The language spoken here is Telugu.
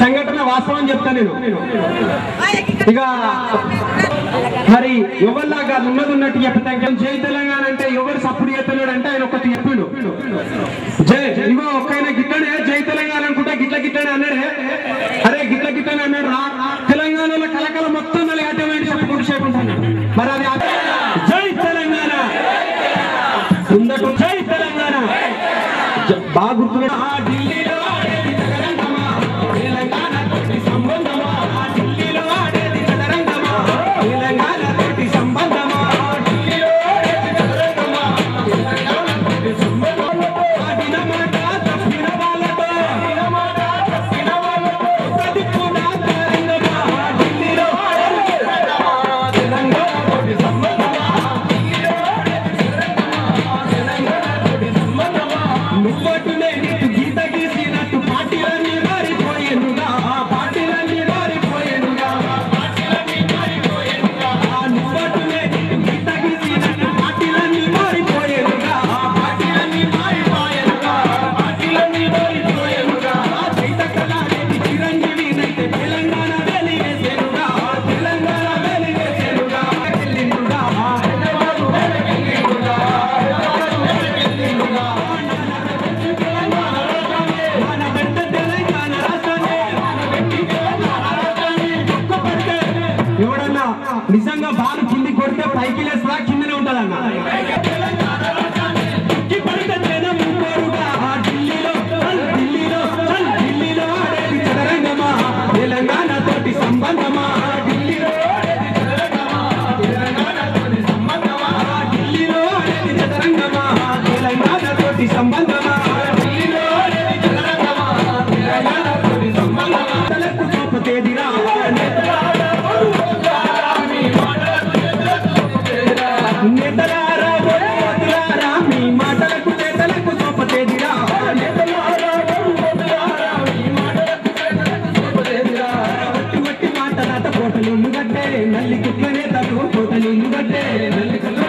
సంఘటన వాస్తవం చెప్తా నేను ఇక మరి ఎవరిలాగా ఉన్నది ఉన్నట్టు చెప్తాం జై తెలంగాణ అంటే ఎవరు సప్పుడు చేస్తున్నాడు అంటే ఆయన ఒకటి చెప్పిండు జై ఇగో ఒక్కైనా గిట్లనే జై తెలంగాణ అనుకుంటా గిట్ల గిట్లనే అన్నాడే అరే గిట్ల గిట్లనే అన్నాడు రా తెలంగాణలో కలకల మొత్తం నలిగటమైన చెప్పుకుంటూ చెప్పుకుంటున్నాడు మరి అది ఆ- జై తెలంగాణ ఉండకు జై తెలంగాణ జ- బాగా గుర్తుపెట్టు. ఆ ఢిల్లీలో ఆడేది జగరంగమా, తెలంగాణతోటి సంబంధమా? ఆ ఢిల్లీలో ఆడేది జగరంగమా, తెలంగాణతోటి సంబంధమా? ఆ ఢిల్లీలో ఆడేది జగరంగమా, తెలంగాణతోటి సంబంధమా? ఆడిన మాట తప్పిన వాళ్ళతో, ఆడిన మాట తప్పిన వాళ్ళతో, అది కూడా తరంగమా. ఆ ఢిల్లీలో ఆడేది జగరంగమా, తెలంగాణతోటి సంబంధమా? ఢిల్లీలో ఆడేది జగరంగమా, తెలంగాణతోటి సంబంధమా? నువ్వటునే నీకు గీత గీసినట్టు పార్టీలన్నీ మారిపోయేనుగా ఆ పార్టీలన్నీ మారిపోయేనుగా ఆ పార్టీలన్నీ మారిపోయేనుగా ఆ నువ్వటునే నీకు గీత గీసినట్టు పార్టీలన్నీ మారిపోయేనుగా ఆ పార్టీలన్నీ మారిపోయేనుగా ఆ పార్టీలన్నీ మారిపోయేనుగా ఆ చైత కళాదేవి చిరంజీవి నైతే తెలంగాణ వెలివేసేనుగా ఆ తెలంగాణ వెలివేసేనుగా వెళ్ళిండుగా ఆ హైదరాబాదు వెళ్ళిండుగా హైదరాబాదు వెళ్ళిండుగా మన వెంట తెలంగాణ రాష్ట్రాన్ని మన వెంటి తెలంగాణ రాష్ట్రాన్ని ఒక్కపడితే ఎవడన్నా నిజంగా బాల్ కింది కొడితే పైకి లేస్తా కిందనే ఉంటదన్న కి పడితే జనం ఊరుకోరుగా. ఆ ఢిల్లీలో చల్ ఢిల్లీలో చల్ ఢిల్లీలో ఆడేది చదరంగమా తెలంగాణ తోటి సంబంధమా ఆ ఢిల్లీలో ఆడేది చదరంగమా తెలంగాణ తోటి సంబంధమా ఆ ఢిల్లీలో ఆడేది చదరంగమా తెలంగాణ తోటి సంబంధమా ఆ ఢిల్లీలో ఆడేది చదరంగమా తెలంగాణ తోటి సంబంధమా తలకు చూపుతేదిరా నేతలారా వదిలారా మీ మాటలకు చేతలకు చూపతేదిరా నేతలారా వదిలారా మీ మాటలకు చేతలకు చూపతేదిరా వట్టి వట్టి మాటలాట కోటలు గట్టే నల్లి కుట్లనే తను కోటలు గట్టే నల్లి కుట్ల